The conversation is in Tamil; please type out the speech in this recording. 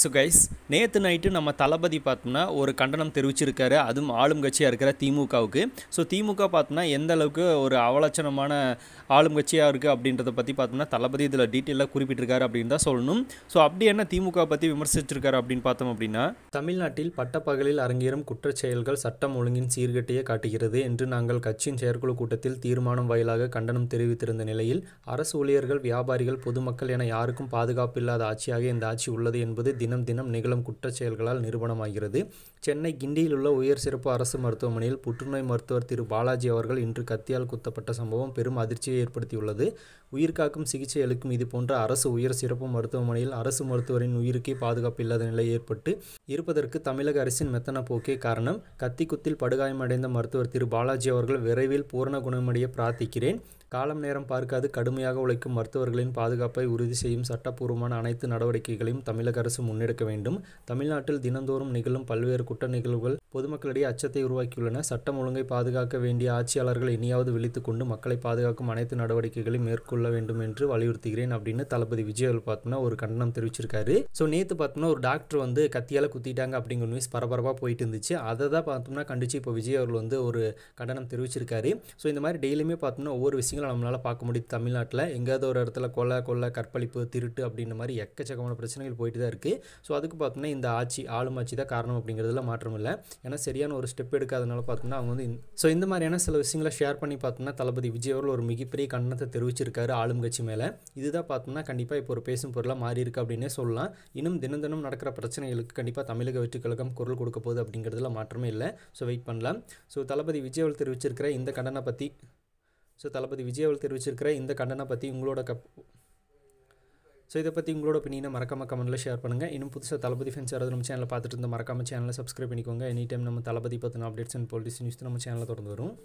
ஸோ கைஸ் நேற்று நைட்டு நம்ம தளபதி பார்த்தோம்னா ஒரு கண்டனம் தெரிவிச்சிருக்காரு அதுவும் ஆளும் கட்சியாக இருக்கிற திமுகவுக்கு ஸோ திமுக பார்த்தோம்னா எந்த அளவுக்கு ஒரு அவலட்சணமான ஆளும் கட்சியாக இருக்குது அப்படின்றத பற்றி பார்த்தோம்னா தளபதி இதில் டீட்டெயிலாக குறிப்பிட்டிருக்காரு அப்படின்னு தான் சொல்லணும் ஸோ அப்படி என்ன திமுக பற்றி விமர்சிச்சிருக்காரு அப்படின்னு பார்த்தோம் அப்படின்னா தமிழ்நாட்டில் பட்டப்பகலில் அரங்கேறும் குற்றச் செயல்கள் சட்டம் ஒழுங்கின் சீர்கேட்டையே காட்டுகிறது என்று நாங்கள் கட்சியின் செயற்குழு கூட்டத்தில் தீர்மானம் வாயிலாக கண்டனம் தெரிவித்திருந்த நிலையில் அரசு ஊழியர்கள் வியாபாரிகள் பொதுமக்கள் என யாருக்கும் பாதுகாப்பு இல்லாத ஆட்சியாக இந்த ஆட்சி உள்ளது என்பது தினம் தினம் நிகழும் குற்றச் செயல்களால் நிரூபணமாகிறது சென்னை கிண்டியில் உள்ள உயர் சிறப்பு அரசு மருத்துவமனையில் புற்றுநோய் மருத்துவர் திரு பாலாஜி அவர்கள் இன்று கத்தியால் குத்தப்பட்ட சம்பவம் பெரும் அதிர்ச்சியை ஏற்படுத்தியுள்ளது உயிர்காக்கும் சிகிச்சை அளிக்கும் இது போன்ற அரசு உயர் சிறப்பு மருத்துவமனையில் அரசு மருத்துவரின் உயிருக்கே பாதுகாப்பு இல்லாத நிலை ஏற்பட்டு இருப்பதற்கு தமிழக அரசின் மெத்தன போக்கே காரணம் கத்தி குத்தில் படுகாயமடைந்த மருத்துவர் திரு பாலாஜி அவர்கள் விரைவில் பூரண குணமடைய பிரார்த்திக்கிறேன் காலம் நேரம் பார்க்காது கடுமையாக உழைக்கும் மருத்துவர்களின் பாதுகாப்பை உறுதி செய்யும் சட்டப்பூர்வமான அனைத்து நடவடிக்கைகளையும் தமிழக அரசு முன்னெடுக்க வேண்டும் தமிழ்நாட்டில் தினந்தோறும் நிகழும் பல்வேறு குற்ற நிகழ்வுகள் பொதுமக்களிடையே அச்சத்தை உருவாக்கியுள்ளன சட்டம் ஒழுங்கை பாதுகாக்க வேண்டிய ஆட்சியாளர்கள் இனியாவது விழித்துக் கொண்டு மக்களை பாதுகாக்கும் அனைத்து நடவடிக்கைகளையும் மேற்கொள்ள வேண்டும் என்று வலியுறுத்துகிறேன் அப்படின்னு தளபதி விஜய் அவர்கள் பார்த்தோம்னா ஒரு கண்டனம் தெரிவிச்சிருக்காரு ஸோ நேற்று பார்த்தோம்னா ஒரு டாக்டர் வந்து கத்தியால் குத்திட்டாங்க அப்படிங்கிற நியூஸ் பரபரப்பாக போயிட்டு இருந்துச்சு அதை தான் பார்த்தோம்னா கண்டிச்சு இப்போ விஜய் அவர்கள் வந்து ஒரு கண்டனம் தெரிவிச்சிருக்காரு ஸோ இந்த மாதிரி டெய்லியுமே பார்த்தோம்னா ஒவ்வொரு விஷயங்களும் நம்மளால் பார்க்க முடியுது தமிழ்நாட்டில் எங்கேயாவது ஒரு இடத்துல கொலை கொள்ளை கற்பழிப்பு திருட்டு அப்படின்ற மாதிரி எக்கச்சக்கமான பிரச்சனைகள் போயிட்டு தான் இருக்குது ஸோ அதுக்கு பார்த்தோம்னா இந்த ஆட்சி ஆளும் ஆட்சி தான் காரணம் அப்படிங்கிறதுல மாற்றம் இல்லை ஏன்னா சரியான ஒரு ஸ்டெப் எடுக்காதனால பார்த்தோம்னா அவங்க வந்து ஸோ இந்த மாதிரியான சில விஷயங்களை ஷேர் பண்ணி பார்த்தோம்னா தளபதி விஜய் அவர்கள் ஒரு மிகப்பெரிய கண்டனத்தை தெரிவிச்சிருக்காரு ஆளும் கட்சி மேலே இதுதான் பார்த்தோம்னா கண்டிப்பாக இப்போ ஒரு பேசும் பொருளாக மாறி இருக்கு அப்படின்னே சொல்லலாம் இன்னும் தினம் தினம் நடக்கிற பிரச்சனைகளுக்கு கண்டிப்பாக தமிழக வெற்றி கழகம் குரல் கொடுக்க போகுது அப்படிங்கிறதுல மாற்றமே இல்லை ஸோ வெயிட் பண்ணலாம் ஸோ தளபதி விஜய் அவர்கள் தெரிவிச்சிருக்கிற இந்த கண்டனை பற்றி ஸோ தளபதி விஜய் அவர்கள் தெரிவிச்சிருக்கிற இந்த கண்டனை பற்றி உங்களோட கப் ஸோ இதை பற்றி உங்களோட ஒப்பீனியனை மறக்காம கமெண்ட்டில் ஷேர் பண்ணுங்கள் இன்னும் புதுசாக தளபதி ஃபேன்ஸ் யாராவது நம்ம சேனலை பார்த்துட்டு இருந்தால் மறக்காம சேனலை சப்ஸ்கிரைப் பண்ணிக்கோங்க எனி டைம் நம்ம தளபதி பற்றின அப்டேட்ஸ் அண்ட் பாலிட்டிக்ஸ் நியூஸ் நம்ம சேனலில் தொடர்ந்து வரும்